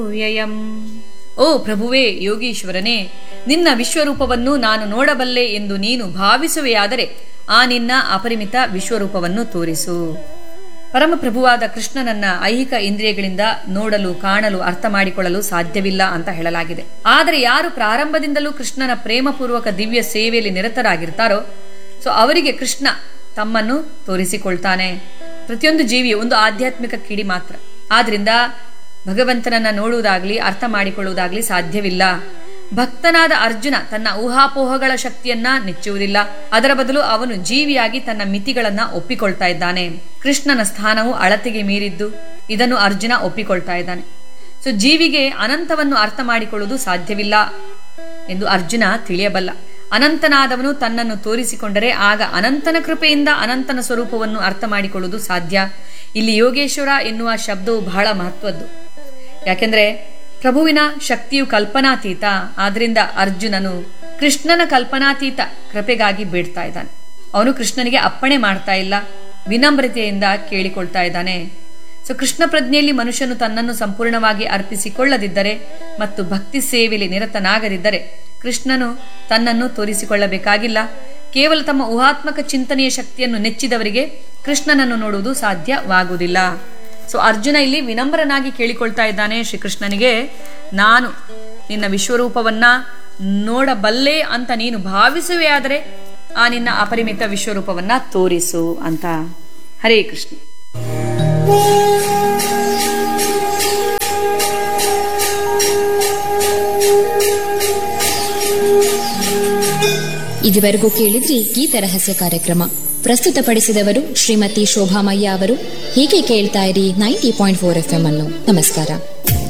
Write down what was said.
ವ್ಯಯಂ ಓ ಪ್ರಭುವೇ ಯೋಗೀಶ್ವರನೇ ನಿನ್ನ ವಿಶ್ವರೂಪವನ್ನು ನಾನು ನೋಡಬಲ್ಲೆ ಎಂದು ನೀನು ಭಾವಿಸುವೆಯಾದರೆ ಆ ನಿನ್ನ ಅಪರಿಮಿತ ವಿಶ್ವರೂಪವನ್ನು ತೋರಿಸು ಪರಮಪ್ರಭುವಾದ ಕೃಷ್ಣನನ್ನ ಐಹಿಕ ಇಂದ್ರಿಯಗಳಿಂದ ನೋಡಲು ಕಾಣಲು ಅರ್ಥ ಮಾಡಿಕೊಳ್ಳಲು ಸಾಧ್ಯವಿಲ್ಲ ಅಂತ ಹೇಳಲಾಗಿದೆ ಆದರೆ ಯಾರು ಪ್ರಾರಂಭದಿಂದಲೂ ಕೃಷ್ಣನ ಪ್ರೇಮಪೂರ್ವಕ ದಿವ್ಯ ಸೇವೆಯಲ್ಲಿ ನಿರತರಾಗಿರ್ತಾರೋ ಸೊ ಅವರಿಗೆ ಕೃಷ್ಣ ತಮ್ಮನ್ನು ತೋರಿಸಿಕೊಳ್ತಾನೆ ಪ್ರತಿಯೊಂದು ಜೀವಿಯು ಒಂದು ಆಧ್ಯಾತ್ಮಿಕ ಕಿಡಿ ಮಾತ್ರ ಆದ್ರಿಂದ ಭಗವಂತನನ್ನ ನೋಡುವುದಾಗ್ಲಿ ಅರ್ಥ ಮಾಡಿಕೊಳ್ಳುವುದಾಗ್ಲಿ ಸಾಧ್ಯವಿಲ್ಲ ಭಕ್ತನಾದ ಅರ್ಜುನ ತನ್ನ ಊಹಾಪೋಹಗಳ ಶಕ್ತಿಯನ್ನ ನೆಚ್ಚುವುದಿಲ್ಲ ಅದರ ಬದಲು ಅವನು ಜೀವಿಯಾಗಿ ತನ್ನ ಮಿತಿಗಳನ್ನ ಒಪ್ಪಿಕೊಳ್ತಾ ಇದ್ದಾನೆ ಕೃಷ್ಣನ ಸ್ಥಾನವು ಅಳತೆಗೆ ಮೀರಿದ್ದು ಇದನ್ನು ಅರ್ಜುನ ಒಪ್ಪಿಕೊಳ್ತಾ ಇದ್ದಾನೆ ಸೊ ಜೀವಿಗೆ ಅನಂತವನ್ನು ಅರ್ಥ ಮಾಡಿಕೊಳ್ಳುವುದು ಸಾಧ್ಯವಿಲ್ಲ ಎಂದು ಅರ್ಜುನ ತಿಳಿಯಬಲ್ಲ ಅನಂತನಾದವನು ತನ್ನನ್ನು ತೋರಿಸಿಕೊಂಡರೆ ಆಗ ಅನಂತನ ಕೃಪೆಯಿಂದ ಅನಂತನ ಸ್ವರೂಪವನ್ನು ಅರ್ಥ ಮಾಡಿಕೊಳ್ಳುವುದು ಸಾಧ್ಯ ಇಲ್ಲಿ ಯೋಗೇಶ್ವರ ಎನ್ನುವ ಶಬ್ದವು ಬಹಳ ಮಹತ್ವದ್ದು ಯಾಕೆಂದ್ರೆ ಪ್ರಭುವಿನ ಶಕ್ತಿಯು ಕಲ್ಪನಾತೀತ ಆದ್ರಿಂದ ಅರ್ಜುನನು ಕೃಷ್ಣನ ಕಲ್ಪನಾತೀತ ಕೃಪೆಗಾಗಿ ಬೇಡ್ತಾ ಇದ್ದಾನೆ ಅವನು ಕೃಷ್ಣನಿಗೆ ಅಪ್ಪಣೆ ಮಾಡ್ತಾ ಇಲ್ಲ ವಿನಮ್ರತೆಯಿಂದ ಕೇಳಿಕೊಳ್ತಾ ಇದ್ದಾನೆ ಸೊ ಕೃಷ್ಣ ಪ್ರಜ್ಞೆಯಲ್ಲಿ ಮನುಷ್ಯನು ತನ್ನನ್ನು ಸಂಪೂರ್ಣವಾಗಿ ಅರ್ಪಿಸಿಕೊಳ್ಳದಿದ್ದರೆ ಮತ್ತು ಭಕ್ತಿ ಸೇವೆಯಲ್ಲಿ ನಿರತನಾಗದಿದ್ದರೆ ಕೃಷ್ಣನು ತನ್ನನ್ನು ತೋರಿಸಿಕೊಳ್ಳಬೇಕಾಗಿಲ್ಲ ಕೇವಲ ತಮ್ಮ ಊಹಾತ್ಮಕ ಚಿಂತನೆಯ ಶಕ್ತಿಯನ್ನು ನೆಚ್ಚಿದವರಿಗೆ ಕೃಷ್ಣನನ್ನು ನೋಡುವುದು ಸಾಧ್ಯವಾಗುವುದಿಲ್ಲ ಸೊ ಅರ್ಜುನ ಇಲ್ಲಿ ವಿನಮ್ರನಾಗಿ ಕೇಳಿಕೊಳ್ತಾ ಇದ್ದಾನೆ ಶ್ರೀಕೃಷ್ಣನಿಗೆ ನಾನು ನಿನ್ನ ವಿಶ್ವರೂಪವನ್ನ ನೋಡಬಲ್ಲೆ ಅಂತ ನೀನು ಭಾವಿಸುವೆಯಾದರೆ ಆ ನಿನ್ನ ಅಪರಿಮಿತ ವಿಶ್ವರೂಪವನ್ನ ತೋರಿಸು ಅಂತ ಹರೇ ಕೃಷ್ಣ ಇದುವರೆಗೂ ಕೇಳಿದ್ರಿ ಗೀತ ರಹಸ್ಯ ಕಾರ್ಯಕ್ರಮ ಪ್ರಸ್ತುತಪಡಿಸಿದವರು ಶ್ರೀಮತಿ ಶೋಭಾಮಯ್ಯ ಅವರು ಹೀಗೆ ಕೇಳ್ತಾ ಇರಿ ninety point four F M ಅನ್ನು ನಮಸ್ಕಾರ